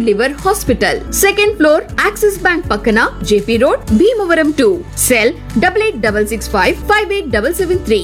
liver hospital second floor Axis bank పక్కన JP road Bhimavaram two cell double eight double six five five eight double seven three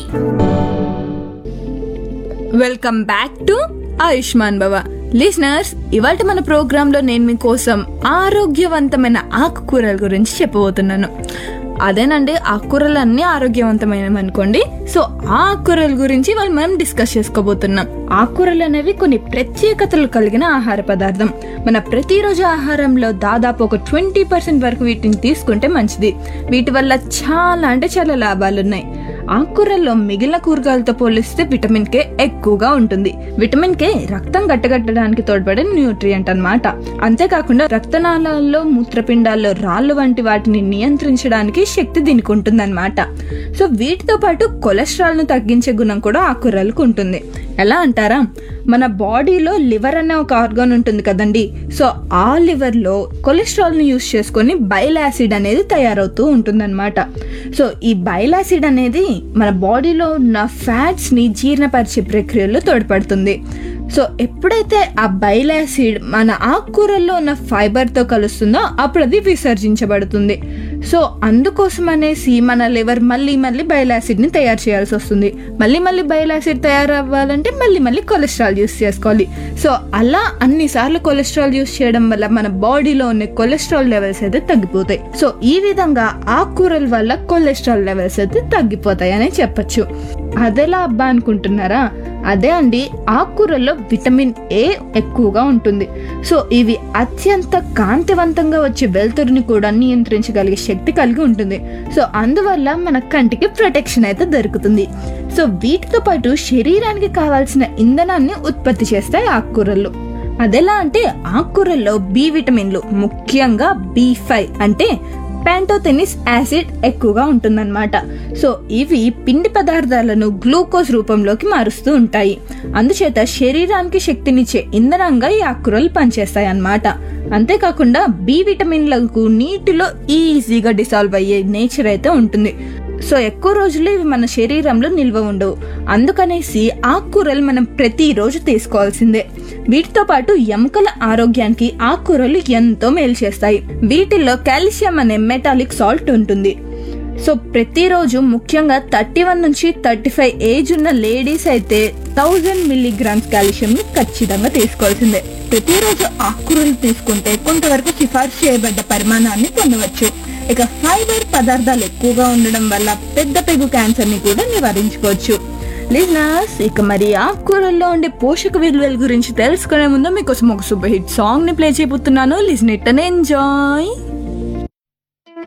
welcome back to Ayushman Bhava listeners ఇవాళ మన programme లో నేను మీకోసం ఆరోగ్యవంతమైన ఆకుకూరల గురించి చెప్పబోతున్నాను అదేనండి ఆకుకూరలు అన్ని ఆరోగ్యవంతమైనవి అనుకోండి సో ఆ ఆకుకూరల గురించి వాళ్ళు మనం డిస్కస్ చేసుకోబోతున్నాం ఆకుకూరలు అనేవి కొన్ని ప్రత్యేకతలు కలిగిన ఆహార పదార్థం మన ప్రతిరోజు ఆహారంలో దాదాపు ఒక ట్వంటీ పర్సెంట్ వరకు వీటిని తీసుకుంటే మంచిది వీటి వల్ల చాలా అంటే చాలా లాభాలు ఉన్నాయి ఆకుకూరల్లో మిగిలిన కూరగాయలతో పోలిస్తే విటమిన్ కే ఎక్కువగా ఉంటుంది విటమిన్ కే రక్తం గట్టగట్టడానికి తోడ్పడే న్యూట్రియంట్ అన్నమాట అంతేకాకుండా రక్తనాళాల్లో మూత్రపిండాల్లో రాళ్ళు వంటి వాటిని నియంత్రించడానికి శక్తి దీనికి ఉంటుందన్నమాట సో వీటితో పాటు కొలెస్ట్రాల్ ను తగ్గించే గుణం కూడా ఆకుకూరలకు ఉంటుంది ఎలా అంటారా మన బాడీలో లివర్ అనే ఒక ఆర్గాన్ ఉంటుంది కదండి సో ఆ లివర్ లో కొలెస్ట్రాల్ ని యూస్ చేసుకొని బైల్ యాసిడ్ అనేది తయారవుతూ ఉంటుందన్నమాట సో ఈ బైల్ యాసిడ్ అనేది మన బాడీలో ఉన్న ఫ్యాట్స్ ని జీర్ణపరిచే ప్రక్రియలో తోడ్పడుతుంది సో ఎప్పుడైతే ఆ బైల్ యాసిడ్ మన ఆకుకూరల్లో ఉన్న ఫైబర్ తో కలుస్తుందో అప్పుడు అది విసర్జించబడుతుంది సో అందుకోసం అనేసి మన లివర్ మళ్ళీ మళ్ళీ బైల్ యాసిడ్ ని తయారు చేయాల్సి వస్తుంది మళ్ళీ మళ్ళీ బైల్ యాసిడ్ తయారవ్వాలంటే మళ్ళీ మళ్ళీ కొలెస్ట్రాల్ యూస్ చేసుకోవాలి సో అలా అన్నిసార్లు కొలెస్ట్రాల్ యూస్ చేయడం వల్ల మన బాడీలో ఉన్న కొలెస్ట్రాల్ లెవెల్స్ అయితే తగ్గిపోతాయి సో ఈ విధంగా ఆకుకూరల వల్ల కొలెస్ట్రాల్ లెవెల్స్ అయితే తగ్గిపోతాయి అని చెప్పొచ్చు అదెలా అబ్బా అనుకుంటున్నారా అదే అండి ఆకుకూరల్లో విటమిన్ ఏ ఎక్కువగా ఉంటుంది సో ఇవి అత్యంత కాంతివంతంగా వచ్చే వెలుతురుని కూడా నియంత్రించగలిగే శక్తి కలిగి ఉంటుంది సో అందువల్ల మన కంటికి ప్రొటెక్షన్ అయితే దొరుకుతుంది సో వీటితో పాటు శరీరానికి కావాల్సిన ఇంధనాన్ని ఉత్పత్తి చేస్తాయి ఆకుకూరలు అదెలా అంటే ఆకుకూరల్లో బి విటమిన్లు ముఖ్యంగా బి ఫైవ్ అంటే ప్యాంటోథెనిస్ యాసిడ్ ఎక్కువగా ఉంటుందన్నమాట సో ఇవి పిండి పదార్థాలను గ్లూకోజ్ రూపంలోకి మారుస్తూ ఉంటాయి అందుచేత శరీరానికి శక్తినిచ్చే ఇంధనంగా ఈ ఆకుకూరలు పనిచేస్తాయి అన్నమాట అంతేకాకుండా బి విటమిన్లకు నీటిలో ఈజీగా డిసాల్వ్ అయ్యే నేచర్ అయితే ఉంటుంది సో ఎక్కువ రోజులు ఇవి మన శరీరంలో నిల్వ ఉండవు అందుకనేసి ఆకుకూరలు మనం ప్రతిరోజు తీసుకోవాల్సిందే వీటితో పాటు ఎముకల ఆరోగ్యానికి ఆకుకూరలు ఎంతో మేలు చేస్తాయి వీటిల్లో కాల్షియం అనే మెటాలిక్ సాల్ట్ ఉంటుంది సో ప్రతిరోజు ముఖ్యంగా థర్టీ వన్ నుంచి థర్టీ ఫైవ్ ఏజ్ ఉన్న లేడీస్ అయితే థౌజండ్ మిల్లీగ్రామ్స్ కాల్షియం ని ఖచ్చితంగా తీసుకోవాల్సిందే ప్రతిరోజు ఆకుకూరలు తీసుకుంటే కొంతవరకు సిఫార్సు చేయబడ్డ పరిమాణాన్ని పొందవచ్చు ఇక ఫైబర్ పదార్థాలు ఎక్కువగా ఉండడం వల్ల పెద్ద పెగు క్యాన్సర్ ని కూడా నివారించుకోవచ్చు లిజనర్స్ ఇక మరి ఆకుకూరల్లో ఉండే పోషక విలువల గురించి తెలుసుకునే ముందు మీకోసం ఒక సూపర్ హిట్ సాంగ్ ని ప్లే చేయబోతున్నాను లిజన్ ఇట్ అండ్ ఎంజాయ్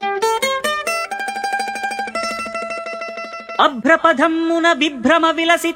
అభ్రపథమ్మున విభ్రమ విలసిత